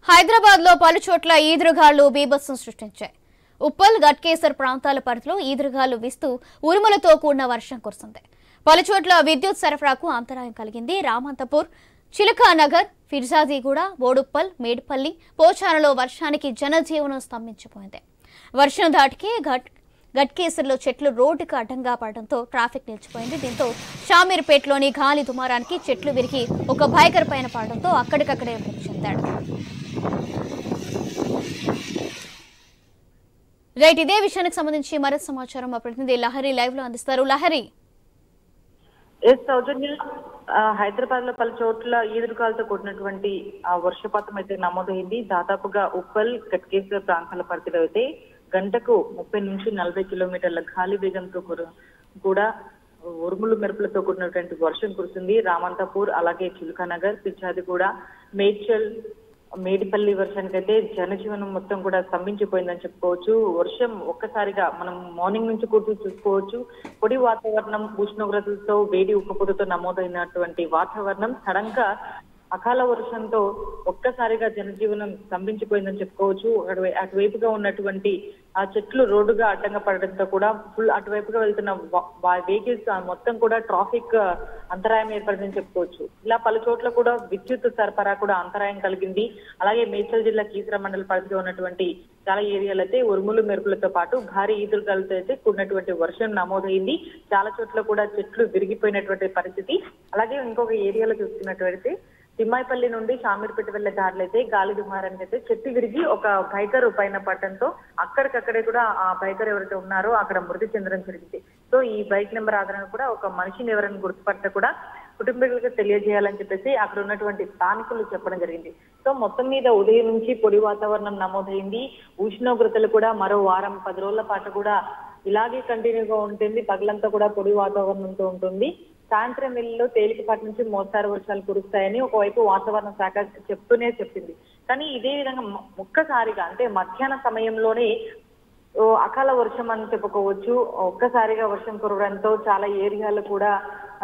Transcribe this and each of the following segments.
హైదరాబాద్ లో పలు చోట్ల ఈదురుగాళ్లు బీభత్సం సృష్టించాయి ఉప్పల్ గట్కేసర్ ప్రాంతాల పరిధిలో ఈదురుగాలు వీస్తూ ఉరుములతో కూడిన వర్షం కురిసింది పలు చోట్ల విద్యుత్ సరఫరాకు అంతరాయం కలిగింది రామంతపూర్ చిలకానగర్ ఫిర్జాదీగూడ బోడుప్పల్ మేడ్పల్లి పోచారలో వర్షానికి జనజీవనం స్తంభించిపోయింది వర్షం దాటికి ఘట్ గట్కేసర్లో చెట్లు రోడ్డుకు అడ్డంగా పడడంతో ట్రాఫిక్ నిలిచిపోయింది దీంతో షామీర్పేటలోని గాలి దుమారానికి చెట్లు విరిగి ఒక బైకర్ పైన పడడంతో అక్కడికక్కడే మృతి చెందాడు రైట్ ఇదే విషయానికి సంబంధించి మరింత సమాచారం మా ప్రతినిధి లహరి లైవ్ లో అందిస్తారు లహరి ఎస్ సౌజన్య హైదరాబాద్ లో పలు చోట్ల ఈదురుగాలతో కూడినటువంటి ఆ వర్షపాతం అయితే నమోదైంది దాదాపుగా ఉప్పల్ కట్కేశ్వర ప్రాంతాల పరిధిలో అయితే గంటకు ముప్పై నుంచి నలభై కిలోమీటర్ల గాలి వేగంతో కూర- కూడా ఉరుములు మెరుపులతో కూడినటువంటి వర్షం కురిసింది రామంతపూర్ అలాగే చిలుకానగర్ పిచ్చాదిగూడ మేడ్చల్ మేడిపల్లి వర్షానికైతే జనజీవనం మొత్తం కూడా స్తంభించిపోయిందని చెప్పుకోవచ్చు వర్షం ఒక్కసారిగా మనం మార్నింగ్ నుంచి కూర్చొని చూసుకోవచ్చు పొడి వాతావరణం ఉష్ణోగ్రతలతో వేడి ఉక్కపోతతో నమోదైనటువంటి వాతావరణం సడన్ గా అకాల వర్షంతో ఒక్కసారిగా జనజీవనం స్తంభించిపోయిందని చెప్పుకోవచ్చు అటువై- అటువైపుగా ఉన్నటువంటి ఆ చెట్లు రోడ్డుగా అడ్డంగా పడడంతో కూడా ఫుల్ అటువైపుగా వెళ్తున్న వెహికల్స్ మొత్తం కూడా ట్రాఫిక్ అంతరాయం ఏర్పడిందని చెప్పుకోవచ్చు ఇలా పలు చోట్ల కూడా విద్యుత్ సరఫరా కూడా అంతరాయం కలిగింది అలాగే మేడ్చల్ జిల్లా కీసర మండల పరిధిలో ఉన్నటువంటి చాలా ఏరియాలు అయితే ఉరుములు మెరుపులతో పాటు భారీ ఈదురుగాలతో అయితే కూడినటువంటి వర్షం నమోదైంది చాలా చోట్ల కూడా చెట్లు విరిగిపోయినటువంటి పరిస్థితి అలాగే ఇంకొక ఏరియాలో చూసుకున్నట్లయితే తిమ్మాయిపల్లి నుండి షామీర్పేట వెళ్లే దారిలో అయితే గాలి దుమారానికి అయితే చెట్టు విరిగి ఒక బైకర్ పైన పడటంతో అక్కడికక్కడే కూడా ఆ బైకర్ ఎవరైతే ఉన్నారో అక్కడ మృతి చెందడం జరిగింది సో ఈ బైక్ నెంబర్ ఆధారంగా కూడా ఒక మనిషిని ఎవరైనా గుర్తుపడితే కూడా కుటుంబీకులకు తెలియజేయాలని చెప్పేసి అక్కడ ఉన్నటువంటి స్థానికులు చెప్పడం జరిగింది సో మొత్తం మీద ఉదయం నుంచి పొడి వాతావరణం నమోదైంది ఉష్ణోగ్రతలు కూడా మరో వారం పది రోజుల పాటు కూడా ఇలాగే కంటిన్యూగా ఉంటుంది పగలంతా కూడా పొడి వాతావరణంతో ఉంటుంది సాయంత్రం వేళలో తేలికపాటి నుంచి మోస్తారు వర్షాలు కురుస్తాయని ఒకవైపు వాతావరణ శాఖ చెప్తూనే చెప్పింది కానీ ఇదే విధంగా మ- ఒక్కసారిగా అంటే మధ్యాహ్న సమయంలోనే ఓ అకాల వర్షం అని చెప్పుకోవచ్చు ఒక్కసారిగా వర్షం కురవడంతో చాలా ఏరియాలు కూడా ఆ,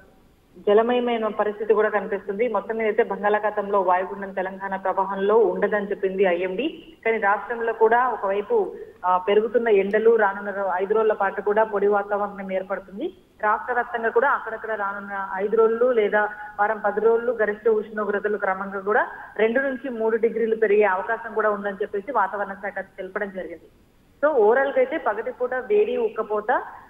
జలమయమైన పరిస్థితి కూడా కనిపిస్తుంది మొత్తం మీద అయితే బంగాళాఖాతంలో వాయుగుండం తెలంగాణ ప్రవాహంలో ఉండదని చెప్పింది ఐఎండి కానీ రాష్ట్రంలో కూడా ఒకవైపు ఆ, పెరుగుతున్న ఎండలు రానున్న ఐదు రోజుల పాటు కూడా పొడి వాతావరణం ఏర్పడుతుంది రాష్ట్ర వ్యాప్తంగా కూడా అక్కడక్కడ రానున్న ఐదు రోజులు లేదా వారం పది రోజులు గరిష్ట ఉష్ణోగ్రతలు క్రమంగా కూడా రెండు నుంచి మూడు డిగ్రీలు పెరిగే అవకాశం కూడా ఉందని చెప్పేసి వాతావరణ శాఖ తెలపడం జరిగింది సో ఓవరాల్ గా అయితే పగటిపూట వేడి ఉక్కపోత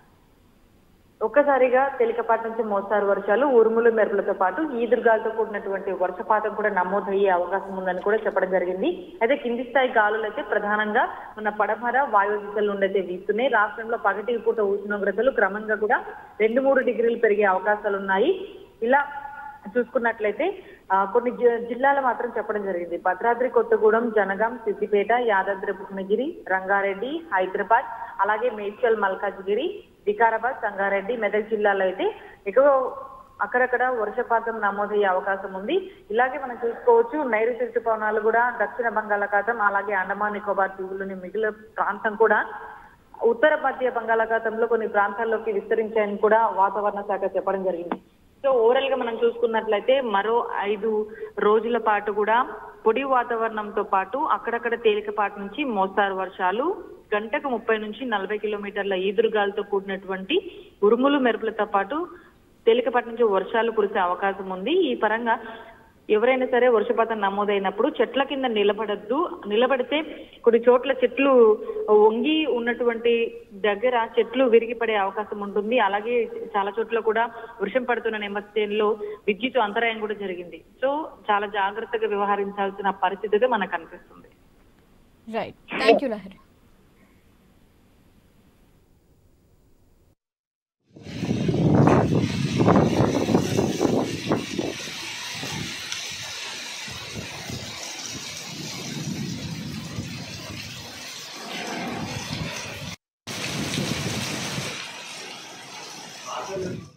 ఒక్కసారిగా తేలికపాటి నుంచి మోస్తారు వర్షాలు ఉరుములు మెరుపులతో పాటు ఈదురుగాలతో కూడినటువంటి వర్షపాతం కూడా నమోదయ్యే అవకాశం ఉందని కూడా చెప్పడం జరిగింది అయితే కింది స్థాయి గాలులు అయితే ప్రధానంగా మన పడమర వాయు దిశల నుండి అయితే వీస్తున్నాయి రాష్ట్రంలో పగటి పూట ఉష్ణోగ్రతలు క్రమంగా కూడా రెండు మూడు డిగ్రీలు పెరిగే అవకాశాలు ఉన్నాయి ఇలా చూసుకున్నట్లయితే ఆ, కొన్ని జి- జిల్లాలు మాత్రం చెప్పడం జరిగింది భద్రాద్రి కొత్తగూడెం జనగాం సిద్దిపేట యాదాద్రి భువనగిరి రంగారెడ్డి హైదరాబాద్ అలాగే మేడ్చల్ మల్కాజ్గిరి వికారాబాద్ సంగారెడ్డి మెదక్ జిల్లాలో అయితే ఎక్కువ అక్కడక్కడ వర్షపాతం నమోదయ్యే అవకాశం ఉంది ఇలాగే మనం చూసుకోవచ్చు నైరుతి ఋతుపవనాలు కూడా దక్షిణ బంగాళాఖాతం అలాగే అండమాన్ నికోబార్ దీవుల్లోని మిగిలిన ప్రాంతం కూడా ఉత్తర మధ్య బంగాళాఖాతంలో కొన్ని ప్రాంతాల్లోకి విస్తరించాయని కూడా వాతావరణ శాఖ చెప్పడం జరిగింది సో ఓవరాల్ గా మనం చూసుకున్నట్లయితే మరో ఐదు రోజుల పాటు కూడా పొడి వాతావరణంతో పాటు అక్కడక్కడ తేలికపాటి నుంచి మోస్తారు వర్షాలు గంటకు ముప్పై నుంచి నలభై కిలోమీటర్ల ఈదురుగాలతో కూడినటువంటి ఉరుములు మెరుపులతో పాటు తేలికపాటి నుంచి వర్షాలు కురిసే అవకాశం ఉంది ఈ పరంగా ఎవరైనా సరే వర్షపాతం నమోదైనప్పుడు చెట్ల కింద నిలబడద్దు నిలబడితే కొన్ని చోట్ల చెట్లు వంగి ఉన్నటువంటి దగ్గర చెట్లు విరిగి పడే అవకాశం ఉంటుంది అలాగే చాలా చోట్ల కూడా వర్షం పడుతున్న నేపథ్యంలో విద్యుత్ అంతరాయం కూడా జరిగింది సో చాలా జాగ్రత్తగా వ్యవహరించాల్సిన పరిస్థితి అయితే మనకు కనిపిస్తుంది రైట్ థ్యాంక్ యూ లహరి ఆటోలు